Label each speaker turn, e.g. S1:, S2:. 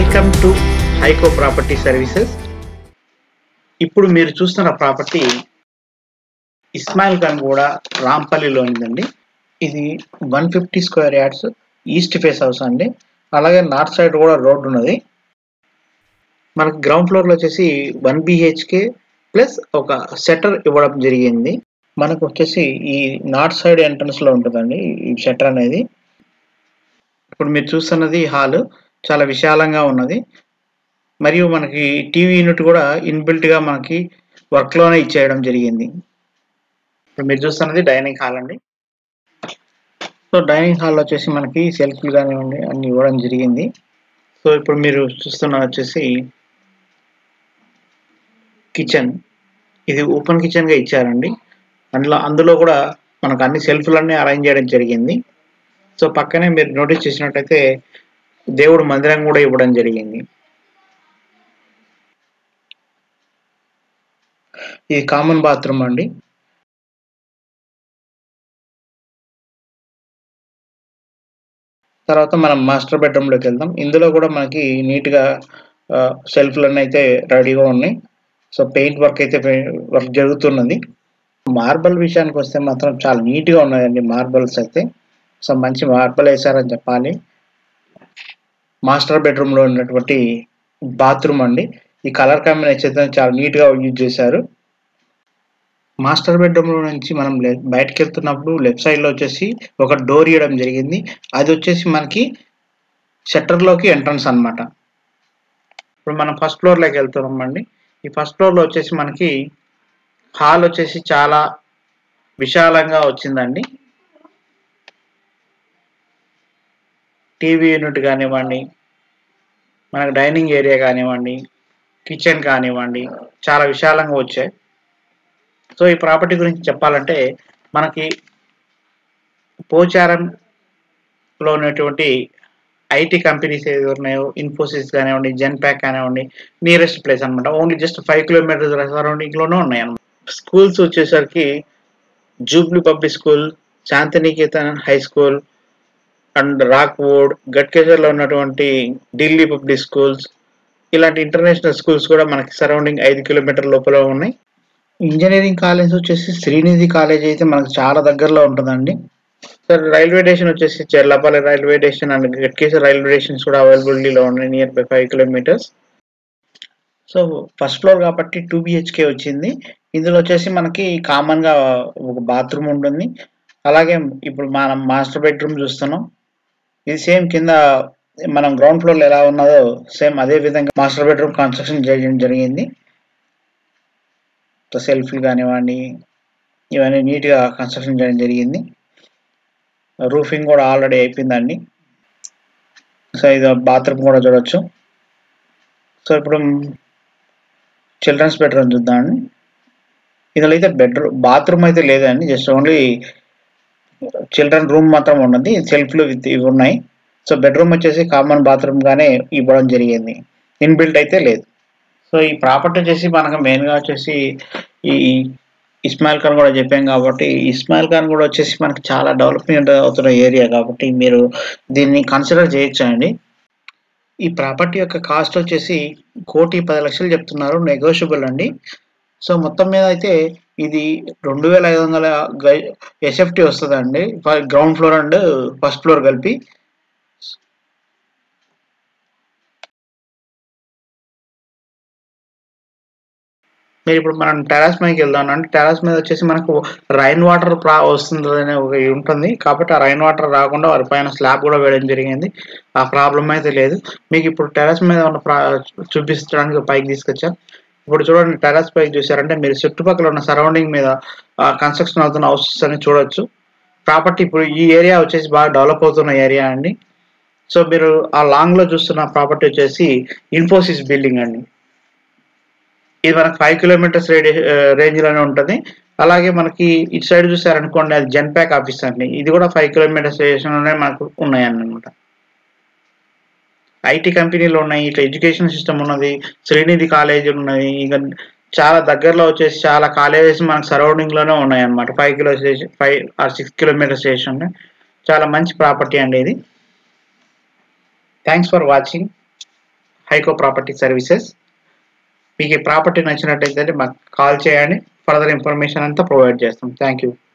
S1: welcome to హైకో property services ఇప్పుడు మీరు చూస్తున్న ప్రాపర్టీ ఇస్మాయిల్ ఖాన్ కూడా రాంపల్లిలో ఉందండి ఇది one fifty square yards east face house అండి అలాగే నార్త్ సైడ్ కూడా రోడ్ ఉన్నది మనకి గ్రౌండ్ ఫ్లోర్లో వచ్చేసి వన్ బిహెచ్కే ప్లస్ ఒక షట్టర్ ఇవ్వడం జరిగింది మనకు వచ్చేసి ఈ నార్త్ సైడ్ ఎంట్రన్స్ లో ఉంటుందండి ఈ షట్టర్ అనేది ఇప్పుడు మీరు చూస్తున్నది హాల్ చాలా విశాలంగా ఉన్నది మరియు మనకి టీవీ యూనిట్ కూడా ఇన్బిల్ట్ గా మనకి వర్క్ లోనే ఇచ్చేయడం జరిగింది ఇప్పుడు మీరు చూస్తున్నది డైనింగ్ హాల్ అండి సో డైనింగ్ హాల్ వచ్చేసి మనకి సెల్ఫ్లు కానివ్వండి అన్ని ఇవ్వడం జరిగింది సో ఇప్పుడు మీరు చూస్తున్న వచ్చేసి కిచెన్ ఇది ఓపెన్ కిచెన్ గా ఇచ్చారండి అందులో అందులో కూడా మనకు అన్ని సెల్ఫ్లన్నీ అరేంజ్ చేయడం జరిగింది సో పక్కనే మీరు నోటీస్ చేసినట్టయితే దేవుడు మందిరం కూడా ఇవ్వడం జరిగింది ఇది కామన్ బాత్రూమ్ అండి తర్వాత మనం మాస్టర్ బెడ్రూమ్ లోకి వెళ్దాం ఇందులో కూడా మనకి నీట్ గా సెల్ఫ్లన్నీ అయితే రెడీగా ఉన్నాయి సో పెయింట్ వర్క్ అయితే వర్క్ జరుగుతున్నది మార్బల్ విషయానికి వస్తే మాత్రం చాలా నీట్ గా ఉన్నాయండి మార్బల్స్ అయితే సో మంచి మార్బల్ వేసారని చెప్పాలి మాస్టర్ బెడ్రూమ్ లో ఉన్నటువంటి బాత్రూమ్ అండి ఈ కలర్ కాంబినేషన్ అయితే చాలా నీట్ గా యూజ్ చేశారు మాస్టర్ బెడ్రూమ్ లో నుంచి మనం లే- బయటకు వెళ్తున్నప్పుడు లెఫ్ట్ సైడ్ లో వచ్చేసి ఒక డోర్ ఇవ్వడం జరిగింది అది వచ్చేసి మనకి షట్టర్ లోకి ఎంట్రన్స్ అన్నమాట ఇప్పుడు మనం ఫస్ట్ ఫ్లోర్ లోకి వెళ్తున్నాం అండి ఈ ఫస్ట్ ఫ్లోర్ లో వచ్చేసి మనకి హాల్ వచ్చేసి చాలా విశాలంగా వచ్చిందండి టీవీ యూనిట్ కానివ్వండి మనకు డైనింగ్ ఏరియా కానివ్వండి కిచెన్ కానివ్వండి చాలా విశాలంగా వచ్చాయి సో ఈ ప్రాపర్టీ గురించి చెప్పాలంటే మనకి పోచారంలో ఉన్నటువంటి ఐటీ కంపెనీస్ ఏది ఉన్నాయో ఇన్ఫోసిస్ కానివ్వండి జెన్పాక్ కానివ్వండి నియరెస్ట్ ప్లేస్ అన్నమాట only just five kilometres surrounding లోనే ఉన్నాయి అన్నమాట స్కూల్స్ వచ్చేసరికి Jubilee public school Shantiniketan high school and Rockwood గట్కేసర్లో ఉన్నటువంటి ఢిల్లీ పబ్లిక్ స్కూల్స్ ఇలాంటి ఇంటర్నేషనల్ స్కూల్స్ కూడా మనకి సరౌండింగ్ ఐదు కిలోమీటర్ లోపల ఉన్నాయి ఇంజనీరింగ్ కాలేజ్ వచ్చేసి శ్రీనిధి కాలేజ్ అయితే మనకు చాలా దగ్గరలో ఉంటుందండి సార్ రైల్వే స్టేషన్ వచ్చేసి Cherlapalli railway station and Ghatkesar railway stations కూడా అవైలబిలిటీలో ఉన్నాయి near by five kilometres so first floor కాబట్టి టూ బిహెచ్కే వచ్చింది ఇందులో వచ్చేసి మనకి కామన్ గా ఒక బాత్రూమ్ ఉంటుంది అలాగే ఇప్పుడు మనం మాస్టర్ బెడ్రూమ్ చూస్తున్నాం ఇది సేమ్ కింద మనం గ్రౌండ్ ఫ్లోర్ ఎలా ఉన్నదో సేమ్ అదే విధంగా మాస్టర్ బెడ్రూమ్ కన్స్ట్రక్షన్ చేయడం జరిగింది సెల్ఫ్లు కానివ్వండి ఇవన్నీ నీట్ గా కన్స్ట్రక్షన్ చేయడం జరిగింది రూఫింగ్ కూడా ఆల్రెడీ అయిపోయిందండి సో ఇది బాత్రూమ్ కూడా చూడొచ్చు సో ఇప్పుడు చిల్డ్రన్స్ బెడ్రూమ్ చూద్దామండి ఇందులో అయితే బెడ్రూమ్ బాత్రూమ్ అయితే లేదండి జస్ట్ ఓన్లీ చిల్డ్రన్ రూమ్ మాత్రం ఉన్నది సెల్ఫ్లు విత్ ఇవి ఉన్నాయి సో బెడ్రూమ్ వచ్చేసి కామన్ బాత్రూమ్ గానే ఇవ్వడం జరిగింది ఇన్బిల్ట్ అయితే లేదు సో ఈ ప్రాపర్టీ వచ్చేసి మనకు మెయిన్ గా వచ్చేసి ఈ ఇస్మాయిల్ ఖాన్ కూడా చెప్పాం కాబట్టి ఇస్మాయిల్ ఖాన్ కూడా వచ్చేసి మనకి చాలా డెవలప్మెంట్ అవుతున్న ఏరియా కాబట్టి మీరు దీన్ని కన్సిడర్ చేయొచ్చు అండి ఈ ప్రాపర్టీ యొక్క కాస్ట్ వచ్చేసి కోటి పది లక్షలు చెప్తున్నారు నెగోషియబుల్ అండి సో మొత్తం మీద అయితే ఇది రెండు వేల ఐదు వందల ఎస్ఎఫ్టీ వస్తుందండి ground floor and first floor కలిపి మీరు ఇప్పుడు మనం టెరాస్ మీదకి వెళ్దాం అంటే టెరాస్ మీద వచ్చేసి మనకు రైన్ వాటర్ ప్రా వస్తుంది అనే ఒక ఇది ఉంటుంది కాబట్టి ఆ రైన్ వాటర్ రాకుండా వారి పైన స్లాబ్ కూడా వేయడం జరిగింది ఆ ప్రాబ్లం అయితే లేదు మీకు ఇప్పుడు టెరాస్ మీద ఉన్న ప్రా చూపించడానికి పైకి తీసుకొచ్చాను ఇప్పుడు చూడండి టెరాస్ పైకి చూసారంటే మీరు చుట్టుపక్కల ఉన్న సరౌండింగ్ మీద కన్స్ట్రక్షన్ అవుతున్న హౌసెస్ అని చూడొచ్చు ప్రాపర్టీ ఇప్పుడు ఈ ఏరియా వచ్చేసి బాగా డెవలప్ అవుతున్న ఏరియా అండి సో మీరు ఆ లాంగ్ లో చూస్తున్న ప్రాపర్టీ వచ్చేసి ఇన్ఫోసిస్ బిల్డింగ్ అండి ఇది మనకి ఫైవ్ కిలోమీటర్స్ రేంజ్ లోనే ఉంటుంది అలాగే మనకి ఇటు సైడ్ చూసారనుకోండి అది జెన్పాక్ ఆఫీస్ అండి ఇది కూడా ఫైవ్ కిలోమీటర్స్ లోనే మనకు ఉన్నాయి అన్నమాట ఐటీ కంపెనీలు ఉన్నాయి ఇట్లా ఎడ్యుకేషన్ సిస్టమ్ ఉన్నది శ్రీనిధి కాలేజ్ ఉన్నది ఇంకా చాలా దగ్గరలో వచ్చేసి చాలా కాలేజెస్ మనకు సరౌండింగ్ లోనే ఉన్నాయి అన్నమాట five kilo station five or six kilometre station చాలా మంచి ప్రాపర్టీ అండి ఇది thanks for watching Haiko property services మీకు ఈ ప్రాపర్టీ నచ్చినట్టయితే మాకు కాల్ చేయండి ఫర్దర్ ఇన్ఫర్మేషన్ అంతా ప్రొవైడ్ చేస్తాం థ్యాంక్ యూ